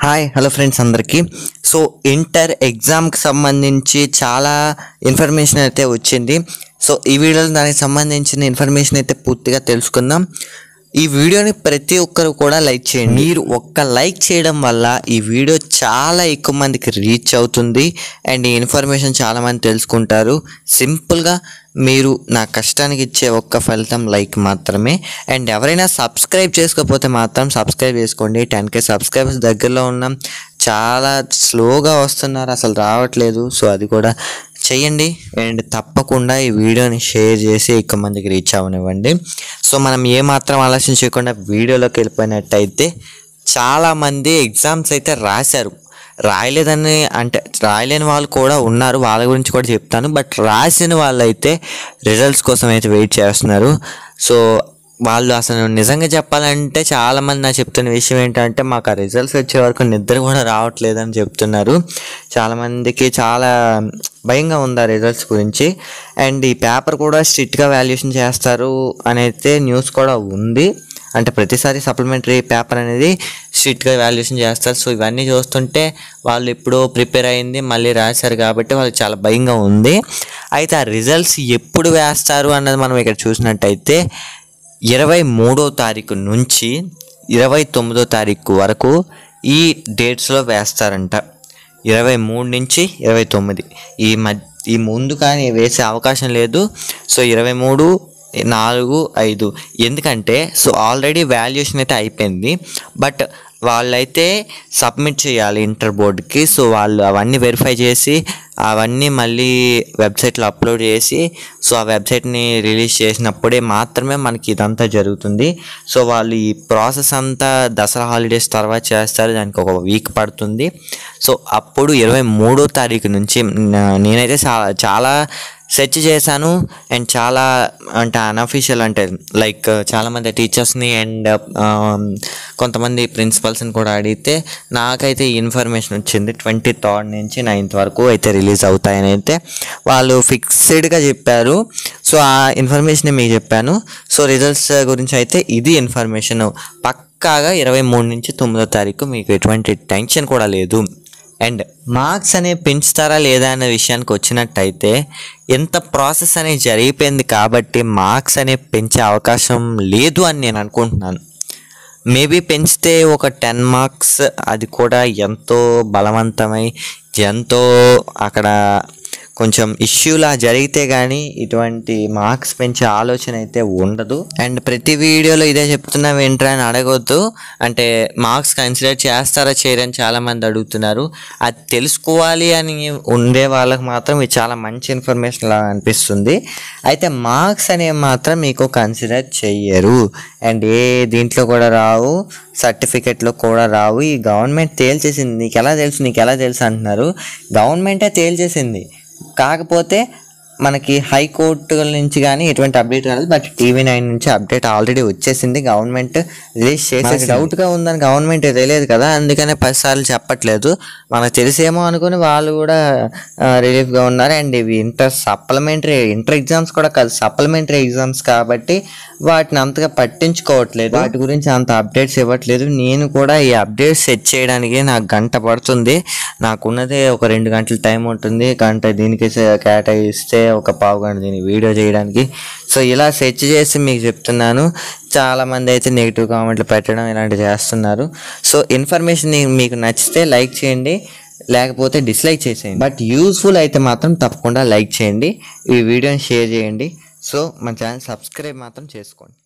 hi hello friends అందరికీ so inter ఎగ్జామ్కి సంబంధించి చాలా ఇన్ఫర్మేషన్ అయితే వచ్చింది సో ఈ వీడియోలో దానికి సంబంధించిన ఇన్ఫర్మేషన్ అయితే పూర్తిగా తెలుసుకుందాం ఈ వీడియోని ప్రతి ఒక్కరు కూడా లైక్ చేయండి మీరు ఒక్క లైక్ చేయడం వల్ల ఈ వీడియో చాలా ఎక్కువ మందికి రీచ్ అవుతుంది అండ్ ఈ ఇన్ఫర్మేషన్ చాలా మంది తెలుసుకుంటారు సింపుల్గా మీరు నా కష్టానికి ఇచ్చే ఒక్క ఫలితం లైక్ మాత్రమే అండ్ ఎవరైనా సబ్స్క్రైబ్ చేసుకోకపోతే మాత్రం సబ్స్క్రైబ్ చేసుకోండి టెన్ కే సబ్స్క్రైబర్స్ దగ్గరలో ఉన్నాం చాలా స్లోగా వస్తున్నారు అసలు రావట్లేదు సో అది కూడా చేయండి అండ్ తప్పకుండా ఈ వీడియోని షేర్ చేసి ఎక్కువ మందికి రీచ్ అవనివ్వండి సో మనం ఏమాత్రం ఆలోచన చేయకుండా వీడియోలోకి వెళ్ళిపోయినట్టయితే చాలామంది ఎగ్జామ్స్ అయితే రాశారు రాయలేదని అంటే రాయలేని వాళ్ళు కూడా ఉన్నారు వాళ్ళ గురించి కూడా చెప్తాను బట్ రాసిన వాళ్ళైతే రిజల్ట్స్ కోసం అయితే వెయిట్ చేస్తున్నారు సో వాళ్ళు అసలు నిజంగా చెప్పాలంటే చాలామంది నాకు చెప్తున్న విషయం ఏంటంటే మాకు ఆ రిజల్ట్స్ వచ్చే వరకు నిద్ర కూడా రావట్లేదని చెప్తున్నారు చాలామందికి చాలా భయంగా ఉంది ఆ రిజల్ట్స్ గురించి అండ్ ఈ పేపర్ కూడా స్ట్రిక్ట్గా వాల్యుయేషన్ చేస్తారు అని అయితే న్యూస్ కూడా ఉంది అంటే ప్రతిసారి సప్లిమెంటరీ పేపర్ అనేది స్ట్రిక్ట్గా వాల్యుయేషన్ చేస్తారు సో ఇవన్నీ చూస్తుంటే వాళ్ళు ఇప్పుడు ప్రిపేర్ అయింది మళ్ళీ రాశారు కాబట్టి వాళ్ళకి చాలా భయంగా ఉంది అయితే ఆ రిజల్ట్స్ ఎప్పుడు వేస్తారు అన్నది మనం ఇక్కడ చూసినట్టయితే ఇరవై మూడో తారీఖు నుంచి ఇరవై తొమ్మిదో తారీఖు వరకు ఈ డేట్స్లో వేస్తారంట ఇరవై మూడు నుంచి ఇరవై తొమ్మిది ఈ మధ్య ఈ ముందు కానీ వేసే అవకాశం లేదు సో ఇరవై మూడు నాలుగు ఐదు ఎందుకంటే సో ఆల్రెడీ వాల్యుయేషన్ అయితే అయిపోయింది బట్ వాళ్ళైతే సబ్మిట్ చేయాలి ఇంటర్ బోర్డ్కి సో వాళ్ళు అవన్నీ వెరిఫై చేసి అవన్నీ మళ్ళీ వెబ్సైట్లో అప్లోడ్ చేసి సో ఆ వెబ్సైట్ని రిలీజ్ చేసినప్పుడే మాత్రమే మనకి ఇదంతా జరుగుతుంది సో వాళ్ళు ఈ ప్రాసెస్ అంతా దసరా హాలిడేస్ తర్వాత చేస్తారు దానికి ఒక వీక్ పడుతుంది సో అప్పుడు ఇరవై మూడో తారీఖు నుంచి న- నేనైతే చాలా చాలా సెర్చ్ చేశాను అండ్ చాలా అంటే అన్అఫీషియల్ అంటే లైక్ చాలామంది టీచర్స్ని అండ్ కొంతమంది ప్రిన్సిపల్స్ని కూడా అడిగితే నాకైతే ఈ ఇన్ఫర్మేషన్ వచ్చింది ట్వంటీ థర్డ్ నుంచి నైన్త్ వరకు అయితే రిలీజ్ అవుతాయని అయితే వాళ్ళు ఫిక్స్డ్గా చెప్పారు సో ఆ ఇన్ఫర్మేషన్ మీకు చెప్పాను సో రిజల్ట్స్ గురించి అయితే ఇది ఇన్ఫర్మేషన్ పక్కాగా ఇరవై మూడు నుంచి తొమ్మిదో తారీఖు మీకు ఎటువంటి టెన్షన్ కూడా లేదు అండ్ మార్క్స్ అనేవి పెంచుతారా లేదా అనే విషయానికి వచ్చినట్టయితే ఎంత ప్రాసెస్ అనేది జరిగిపోయింది కాబట్టి మార్క్స్ అనేవి పెంచే అవకాశం లేదు అని నేను అనుకుంటున్నాను మేబీ పెంచితే ఒక టెన్ మార్క్స్ అది కూడా ఎంతో బలవంతమై ఎంతో అక్కడ కొంచెం ఇష్యూలా జరిగితే కానీ ఇటువంటి మార్క్స్ పెంచే ఆలోచన అయితే ఉండదు అండ్ ప్రతి వీడియోలో ఇదే చెప్తున్నాం ఏంట్రా అని అడగొద్దు అంటే మార్క్స్ కన్సిడర్ చేస్తారా చేయరని చాలామంది అడుగుతున్నారు అది తెలుసుకోవాలి అని ఉండే వాళ్ళకి మాత్రం ఇది చాలా మంచి ఇన్ఫర్మేషన్ లాగా అనిపిస్తుంది అయితే మార్క్స్ అనేవి మాత్రం మీకు కన్సిడర్ చెయ్యరు అండ్ ఏ దీంట్లో కూడా రావు సర్టిఫికెట్లో కూడా రావు ఈ గవర్నమెంట్ తేల్చేసింది నీకు ఎలా తెలుసు నీకు ఎలా తెలుసు అంటున్నారు గవర్నమెంటే తేల్చేసింది కాకపోతే మనకి హైకోర్టు నుంచి కానీ ఎటువంటి అప్డేట్ రాలేదు బట్ టీవీ నైన్ నుంచి అప్డేట్ ఆల్రెడీ వచ్చేసింది గవర్నమెంట్ రిలీజ్ చేసేసి డౌట్గా ఉందని గవర్నమెంట్ తెలియదు కదా అందుకనే పదిసార్లు చెప్పట్లేదు మనకు తెలిసేమో అనుకుని వాళ్ళు కూడా రిలీఫ్గా ఉన్నారు అండ్ ఇవి ఇంటర్ సప్లిమెంటరీ ఇంటర్ ఎగ్జామ్స్ కూడా కాదు సప్లిమెంటరీ ఎగ్జామ్స్ కాబట్టి వాటిని అంతగా పట్టించుకోవట్లేదు వాటి గురించి అంత అప్డేట్స్ ఇవ్వట్లేదు నేను కూడా ఈ అప్డేట్స్ సెట్ చేయడానికి నాకు గంట పడుతుంది నాకున్నదే ఒక రెండు గంటల టైం ఉంటుంది గంట దీనికి సే- కేటాయిస్తే ఒక పావు గంట దీనికి వీడియో చేయడానికి సో ఇలా సెర్చ్ చేసి మీకు చెప్తున్నాను చాలామంది అయితే నెగిటివ్ కామెంట్లు పెట్టడం ఇలాంటివి చేస్తున్నారు సో ఇన్ఫర్మేషన్ మీకు నచ్చితే లైక్ చేయండి లేకపోతే డిస్లైక్ చేసేయండి బట్ యూస్ఫుల్ అయితే మాత్రం తప్పకుండా లైక్ చేయండి ఈ వీడియోని షేర్ చేయండి సో మన ఛానల్ సబ్స్క్రైబ్ మాత్రం చేసుకోండి